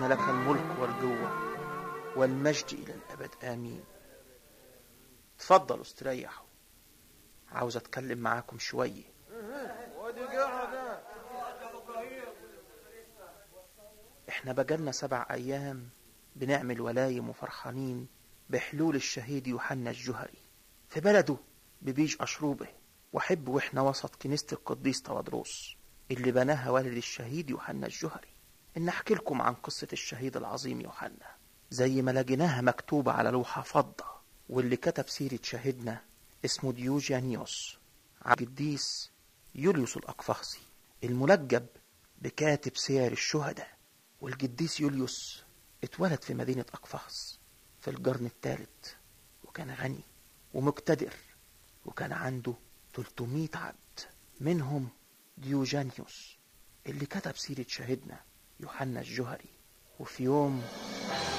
اللهم لك الملك والجوة والمجد إلى الأبد آمين تفضلوا استريحوا عاوز أتكلم معاكم شوية احنا بقالنا سبع أيام بنعمل ولايم وفرحانين بحلول الشهيد يوحنا الجهري في بلده ببيج أشروبه وحب وإحنا وسط كنيسة القديس تودروس اللي بناها والد الشهيد يوحنا الجهري إن أحكي لكم عن قصة الشهيد العظيم يوحنا زي ما لقيناها مكتوبة على لوحة فضة واللي كتب سيرة شهيدنا اسمه ديوجانيوس عن القديس يوليوس الأقفاصي الملقب بكاتب سير الشهداء والقديس يوليوس اتولد في مدينة أقفاص في القرن الثالث وكان غني ومقتدر وكان عنده 300 عبد منهم ديوجانيوس اللي كتب سيرة شهيدنا يوحنا الجهري وفي يوم